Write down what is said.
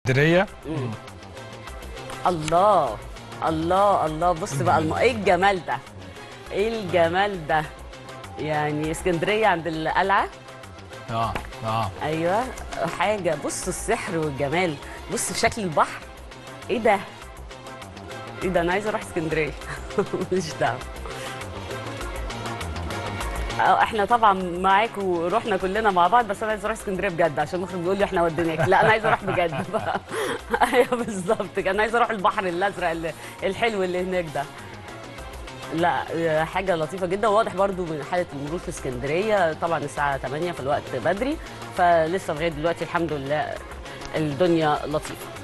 اسكندريه الله الله الله بص بقى الم... ايه الجمال ده ايه الجمال ده يعني اسكندريه عند القلعه اه اه ايوه حاجه بص السحر والجمال بص شكل البحر ايه ده ايه ده انا عايزه اروح اسكندريه مش دعوه اه احنا طبعا معاك ورحنا كلنا مع بعض بس انا عايزه اروح اسكندريه بجد عشان المخرج بيقول لي احنا وديناك لا انا عايزه اروح بجد بقى ايوه بالظبط كده. انا عايزه اروح البحر الازرق اللي- الحلو اللي هناك ده لا آه، حاجه لطيفه جدا واضح برضو من حاله المرور في اسكندريه طبعا الساعه 8 فالوقت بدري فلسه لغايه دلوقتي الحمد لله الدنيا لطيفه